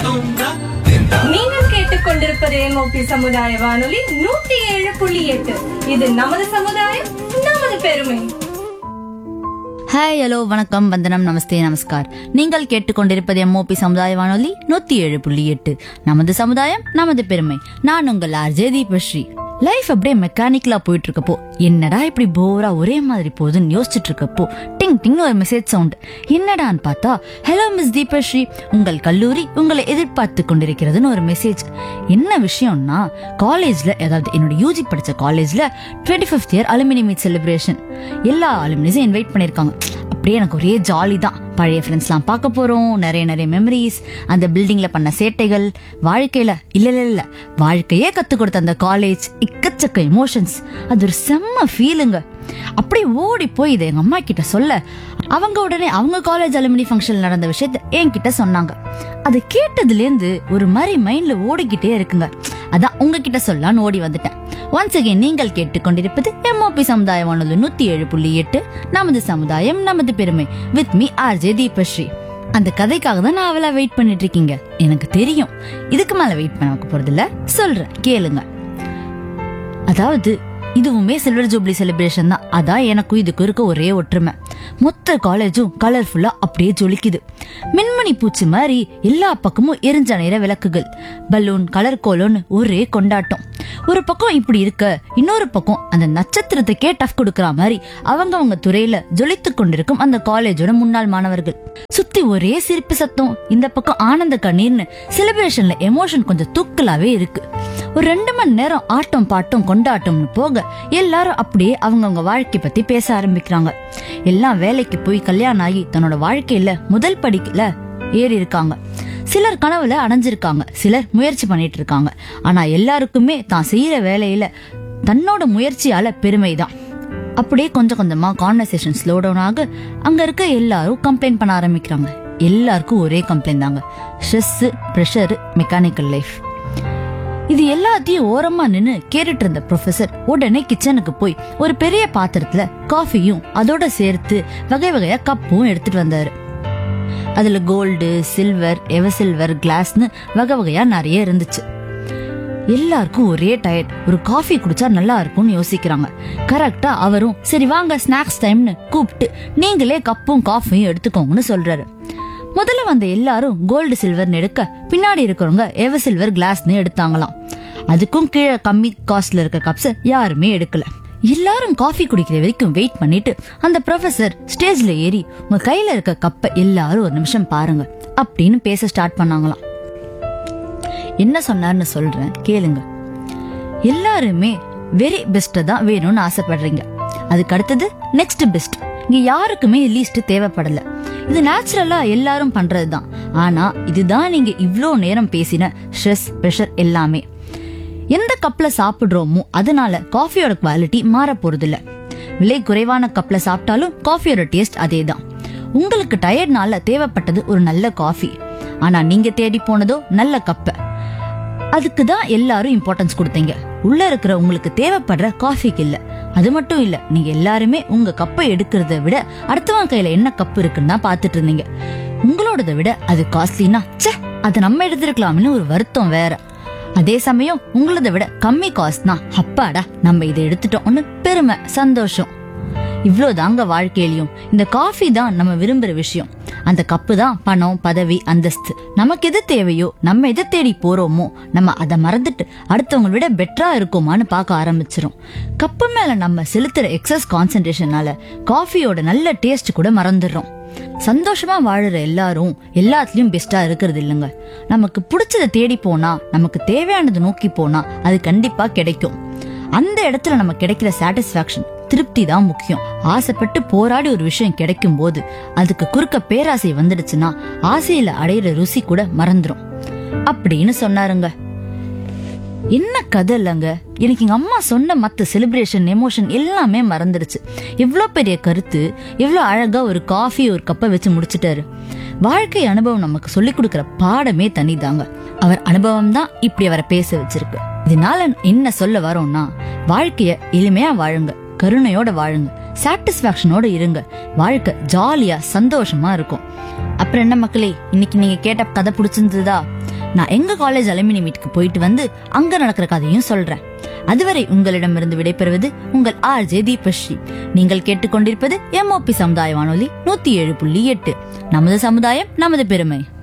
நீங்கள் கேட்டுக்கொண்டிருப்பது எம்ஓபி சமுதாய வானொலி நூத்தி ஏழு புள்ளி எட்டு இது நமது சமுதாயம் நமது பெருமை ஹாய் ஹலோ வணக்கம் வந்தனம் நமஸ்தே நமஸ்கார் நீங்கள் கேட்டுக்கொண்டிருப்பது எம்ஓபி சமுதாய வானொலி நூத்தி ஏழு புள்ளி எட்டு நமது சமுதாயம் நமது பெருமை நான் உங்கள் ஆர்ஜே தீபஸ்ரீ லைஃப் அப்படியே மெக்கானிக்கலா போயிட்டு இருக்கப்போ என்னடா இப்படி போரா ஒரே மாதிரி போகுதுன்னு யோசிச்சுட்டு இருக்கப்போ டிங் டிங் ஒரு மெசேஜ் சவுண்ட் என்னடான்னு பார்த்தா ஹலோ மிஸ் தீபஸ்ரீ உங்கள் கல்லூரி உங்களை எதிர்பார்த்து கொண்டிருக்கிறதுன்னு ஒரு மெசேஜ் என்ன விஷயம்னா காலேஜ்ல அதாவது என்னோட யூஜி படிச்ச காலேஜ்ல twenty fifth year alumni meet celebration எல்லா அலுமினிஸும் இன்வைட் பண்ணிருக்காங்க அப்படியே எனக்கு ஒரே ஜாலி தான் பழைய ஃப்ரெண்ட்ஸ்லாம் பார்க்க போறோம் நிறைய நிறைய மெமரிஸ் அந்த பில்டிங்ல பண்ண சேட்டைகள் வாழ்க்கையில இல்ல இல்ல இல்ல வாழ்க்கையே கத்து கொடுத்த அந்த காலேஜ் இக்கச்சக்க எமோஷன்ஸ் அது ஒரு செம்ம ஃபீலுங்க அப்படியே ஓடி போய் இதை எங்க அம்மா கிட்ட சொல்ல அவங்க உடனே அவங்க காலேஜ் அலுமினி ஃபங்க்ஷன் நடந்த விஷயத்த என்கிட்ட சொன்னாங்க அதை கேட்டதுலேருந்து ஒரு மாதிரி மைண்ட்ல ஓடிக்கிட்டே இருக்குங்க அதான் உங்ககிட்ட சொல்லலான்னு ஓடி வந்துட்டேன் ஒன்ஸ் அகைன் நீங்கள் கேட்டுக்கொண்டிருப்பது எம்ஓபி சமுதாய வானொலி நூத்தி ஏழு புள்ளி எட்டு நமது சமுதாயம் நமது பெருமை வித் மீ ஆர்ஜே தீபஸ்ரீ அந்த கதைக்காக தான் நான் அவளா வெயிட் பண்ணிட்டு இருக்கீங்க எனக்கு தெரியும் இதுக்கு மேல வெயிட் பண்ண வைக்க போறது இல்ல சொல்றேன் கேளுங்க அதாவது இதுவுமே சில்வர் ஜூப்ளி செலிப்ரேஷன் தான் அதான் எனக்கும் இதுக்கு இருக்க ஒரே ஒற்றுமை மொத்த காலேஜும் கலர்ஃபுல்லா அப்படியே ஜொலிக்குது மின்மணி பூச்சி மாதிரி எல்லா பக்கமும் எரிஞ்ச நிற விளக்குகள் பலூன் கலர் கோலோன்னு ஒரே கொண்டாட்டம் ஒரு பக்கம் இப்படி இருக்க இன்னொரு பக்கம் அந்த நட்சத்திரத்துக்கே டஃப் கொடுக்கற மாதிரி அவங்கவங்க துறையில ஜொலித்து கொண்டிருக்கும் அந்த காலேஜோட முன்னாள் மாணவர்கள் சுத்தி ஒரே சிரிப்பு சத்தம் இந்த பக்கம் ஆனந்த கண்ணீர்னு செலிப்ரேஷன்ல எமோஷன் கொஞ்சம் தூக்கலாவே இருக்கு ஒரு ரெண்டு மணி நேரம் ஆட்டம் பாட்டம் கொண்டாட்டம்னு போக எல்லாரும் அப்படியே அவங்கவங்க வாழ்க்கை பத்தி பேச ஆரம்பிக்கிறாங்க எல்லாம் வேலைக்கு போய் கல்யாணம் ஆகி தன்னோட வாழ்க்கையில முதல் படிக்கல ஏறி இருக்காங்க சிலர் கனவுல அடைஞ்சிருக்காங்க சிலர் முயற்சி பண்ணிட்டு இருக்காங்க ஆனா எல்லாருக்குமே தான் செய்யற வேலையில தன்னோட முயற்சியால பெருமைதான் அப்படியே கொஞ்சம் கொஞ்சமா கான்வர்சேஷன் ஸ்லோ டவுன் ஆக அங்க இருக்க எல்லாரும் கம்ப்ளைண்ட் பண்ண ஆரம்பிக்கிறாங்க எல்லாருக்கும் ஒரே கம்ப்ளைண்ட் தாங்க ஸ்ட்ரெஸ் ப்ரெஷர் மெக்கானிக்கல் லைஃப் இது எல்லாத்தையும் ஓரமா நின்னு கேட்டுட்டு இருந்த ப்ரொஃபசர் உடனே கிச்சனுக்கு போய் ஒரு பெரிய பாத்திரத்துல காஃபியும் அதோட சேர்த்து வகை வகையா கப்பும் எடுத்துட்டு வந்தாரு அதுல கோல்டு சில்வர் எவ சில்வர் கிளாஸ்னு வகை வகையா நிறைய இருந்துச்சு எல்லாருக்கும் ஒரே டயர்ட் ஒரு காஃபி குடிச்சா நல்லா இருக்கும்னு யோசிக்கிறாங்க கரெக்டா அவரும் சரி வாங்க ஸ்நாக்ஸ் டைம்னு கூப்பிட்டு நீங்களே கப்பும் காஃபியும் எடுத்துக்கோங்கன்னு சொல்றாரு முதல்ல வந்த எல்லாரும் கோல்டு சில்வர்னு எடுக்க பின்னாடி இருக்கிறவங்க எவ சில்வர் கிளாஸ்னு எடுத்தாங்களாம் அதுக்கும் கீழே கம்மி காஸ்ட்ல இருக்க கப்ஸ் யாருமே எடுக்கல எல்லாரும் காஃபி குடிக்கிற வரைக்கும் வெயிட் பண்ணிட்டு அந்த ப்ரொஃபசர் ஸ்டேஜ்ல ஏறி உங்க கையில இருக்க கப்பை எல்லாரும் ஒரு நிமிஷம் பாருங்க அப்படின்னு பேச ஸ்டார்ட் பண்ணாங்களாம் என்ன சொன்னார்னு சொல்றேன் கேளுங்க எல்லாருமே வெரி பெஸ்ட் தான் வேணும்னு ஆசைப்படுறீங்க அதுக்கு அடுத்தது நெக்ஸ்ட் பெஸ்ட் இங்க யாருக்குமே லீஸ்ட் தேவைப்படல இது நேச்சுரலா எல்லாரும் பண்றதுதான் ஆனா இதுதான் நீங்க இவ்ளோ நேரம் பேசின ஸ்ட்ரெஸ் ப்ரெஷர் எல்லாமே எந்த கப்ல சாப்பிடுறோமோ அதனால காஃபியோட குவாலிட்டி மாற போறதில்ல விலை குறைவான கப்ல சாப்பிட்டாலும் காஃபியோட டேஸ்ட் அதேதான் உங்களுக்கு டயர்ட்னால தேவைப்பட்டது ஒரு நல்ல காஃபி ஆனா நீங்க தேடி போனதோ நல்ல கப்பை அதுக்கு தான் எல்லாரும் இம்பார்ட்டன்ஸ் கொடுத்தீங்க உள்ள இருக்கிற உங்களுக்கு தேவைப்படுற காஃபிக்கு இல்ல அது மட்டும் இல்ல நீங்க எல்லாருமே உங்க கப்பை எடுக்கிறத விட அடுத்தவன் கையில என்ன கப்பு இருக்குன்னு தான் பாத்துட்டு இருந்தீங்க உங்களோடத விட அது காஸ்ட்லினா ச்சே அதை நம்ம எடுத்திருக்கலாம்னு ஒரு வருத்தம் வேற அதே சமயம் உங்களத விட கம்மி காஸ்ட்னா அப்பாடா நம்ம இதை எடுத்துட்டோம்னு பெருமை சந்தோஷம் இவ்வளவுதாங்க வாழ்க்கையிலயும் இந்த காஃபி தான் நம்ம விரும்புற விஷயம் அந்த கப்பு தான் பணம் பதவி அந்தஸ்து நமக்கு எது தேவையோ நம்ம எதை தேடி போறோமோ நம்ம அதை மறந்துட்டு அடுத்தவங்களை விட பெட்டரா இருக்கோமான்னு பார்க்க ஆரம்பிச்சிரும் கப்பு மேல நம்ம செலுத்துற எக்ஸஸ் கான்சென்ட்ரேஷனால காஃபியோட நல்ல டேஸ்ட் கூட மறந்துடுறோம் சந்தோஷமா வாழுற எல்லாரும் எல்லாத்துலயும் பெஸ்டா இருக்கிறது இல்லைங்க நமக்கு பிடிச்சதை தேடி போனா நமக்கு தேவையானதை நோக்கி போனா அது கண்டிப்பா கிடைக்கும் அந்த இடத்துல நம்ம கிடைக்கிற சாட்டிஸ்பாக்சன் திருப்தி தான் முக்கியம் ஆசைப்பட்டு போராடி ஒரு விஷயம் கிடைக்கும் போது அதுக்கு குறுக்க பேராசை வந்துடுச்சுன்னா ஆசையில அடையிற ருசி கூட மறந்துரும் அப்படின்னு சொன்னாருங்க என்ன கதை இல்லைங்க எனக்கு எங்க அம்மா சொன்ன மத்த செலிப்ரேஷன் எமோஷன் எல்லாமே மறந்துடுச்சு எவ்வளோ பெரிய கருத்து எவ்வளோ அழகா ஒரு காஃபி ஒரு கப்பை வச்சு முடிச்சிட்டாரு வாழ்க்கை அனுபவம் நமக்கு சொல்லி கொடுக்கிற பாடமே தனிதாங்க அவர் அனுபவம் தான் இப்படி அவரை பேச வச்சிருக்கு இதனால என்ன சொல்ல வரோம்னா வாழ்க்கைய எளிமையா வாழுங்க கருணையோட வாழுங்க சாட்டிஸ்பாக்சனோட இருங்க வாழ்க்கை ஜாலியா சந்தோஷமா இருக்கும் அப்புறம் என்ன மக்களே இன்னைக்கு நீங்க கேட்ட கதை பிடிச்சிருந்ததா நான் எங்க காலேஜ் அலுமினி மீட்க்கு போயிட்டு வந்து அங்க நடக்கிற கதையும் சொல்றேன் அதுவரை உங்களிடமிருந்து விடைபெறுவது உங்கள் ஆர் ஜே தீபஸ்ரீ நீங்கள் கேட்டுக்கொண்டிருப்பது எம்ஓபி சமுதாய வானொலி நூத்தி ஏழு புள்ளி எட்டு நமது சமுதாயம் நமது பெருமை